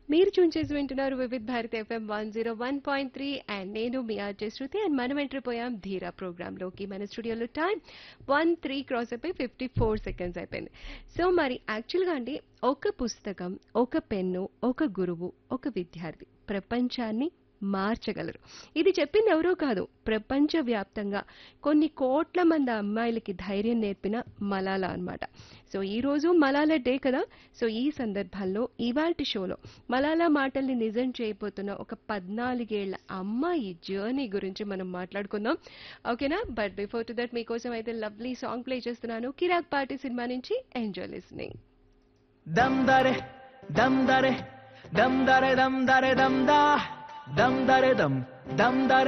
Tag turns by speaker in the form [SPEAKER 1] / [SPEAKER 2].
[SPEAKER 1] మీరు చూన్ చేసి వింటున్నారు Vividh Bharati FM one zero one point three and నేను మీ ఆర్జే శృతి అండ్ మనం ఎంటర్ పోయాం ధీరా ప్రోగ్రాంలోకి మన స్టూడియోలో టైం వన్ త్రీ క్రాస్ అయిపోయి ఫిఫ్టీ ఫోర్ సెకండ్స్ అయిపోయింది సో మరి యాక్చువల్గా అండి ఒక పుస్తకం ఒక పెన్ను ఒక గురువు ఒక విద్యార్థి ప్రపంచాన్ని మార్చగలరు ఇది చెప్పింది ఎవరో కాదు ప్రపంచవ్యాప్తంగా కొన్ని కోట్ల మంది అమ్మాయిలకి ధైర్యం నేర్పిన మలాలా అన్నమాట సో ఈ రోజు మలాలా డే కదా సో ఈ సందర్భంలో ఇవాల్టి షోలో మలాలా మాటల్ని నిజం చేయబోతున్న ఒక పద్నాలుగేళ్ల అమ్మాయి జర్నీ గురించి మనం మాట్లాడుకుందాం ఓకేనా బట్ బిఫోర్ టు దట్ మీకోసం అయితే లవ్లీ సాంగ్ ప్లే చేస్తున్నాను కిరాక్ పార్టీ సినిమా నుంచి ఎంజాయ్ లిస్నింగ్
[SPEAKER 2] దమ్ దరే దమ్ దరే దమ్ దరే దమ్ దరే దమ్ దా దమ్ దరే దమ్ దమ్ దరే